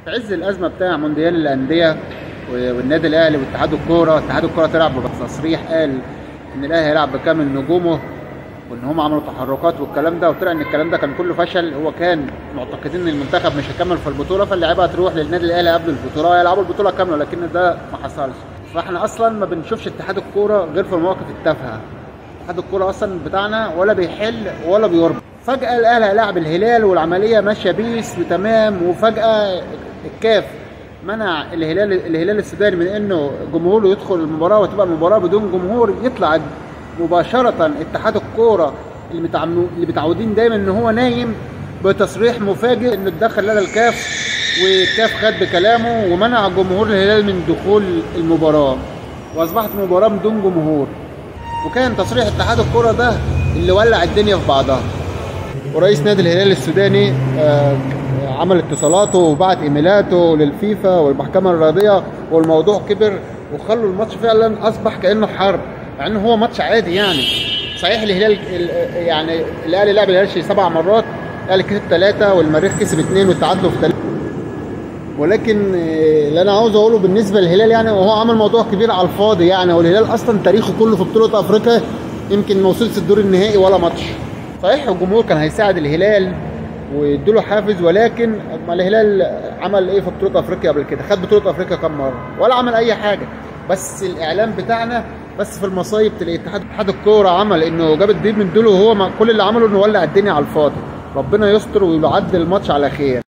في عز الازمه بتاع مونديال الانديه والنادي الاهلي واتحاد الكوره اتحاد الكوره طلع بتصريح قال ان الاهلي هيلعب بكامل نجومه وان هم عملوا تحركات والكلام ده وطلع ان الكلام ده كان كله فشل هو كان معتقدين ان المنتخب مش هيكمل في البطوله فاللعيبه هتروح للنادي الاهلي قبل البطوله ويلعبوا البطوله كامله لكن ده ما حصلش فاحنا اصلا ما بنشوفش اتحاد الكوره غير في المواقف التافهه اتحاد الكوره اصلا بتاعنا ولا بيحل ولا بيربط فجاه الاهلي هيلاعب الهلال والعمليه ماشيه بيس وتمام وفجاه الكاف منع الهلال الهلال السوداني من انه جمهوره يدخل المباراه وتبقى المباراه بدون جمهور يطلع مباشره اتحاد الكوره اللي متعم... اللي متعودين دايما ان هو نايم بتصريح مفاجئ انه اتدخل لدى الكاف والكاف خد بكلامه ومنع جمهور الهلال من دخول المباراه واصبحت المباراه بدون جمهور وكان تصريح اتحاد الكوره ده اللي ولع الدنيا في بعضها ورئيس نادي الهلال السوداني آه عمل اتصالاته وبعت ايميلاته للفيفا والمحكمه الرياضيه والموضوع كبر وخلوا الماتش فعلا اصبح كانه حرب مع انه هو ماتش عادي يعني صحيح الهلال يعني الاهلي لعب الهلال سبع مرات الاهلي كسب ثلاثه والمريخ كسب اثنين وتعادلوا في ثلاثه ولكن اللي انا عاوز اقوله بالنسبه للهلال يعني وهو عمل موضوع كبير على الفاضي يعني والهلال اصلا تاريخه كله في بطوله افريقيا يمكن ما وصلش الدور النهائي ولا ماتش صحيح الجمهور كان هيساعد الهلال ويدوا حافز ولكن ما الهلال عمل ايه في بطوله افريقيا قبل كده خد بطوله افريقيا كام مره ولا عمل اي حاجه بس الاعلام بتاعنا بس في المصايب تلاقي اتحاد اتحاد الكوره عمل انه جاب الدين من دول وهو كل اللي عمله انه ولع الدنيا على الفاضي ربنا يستر ويعدي الماتش على خير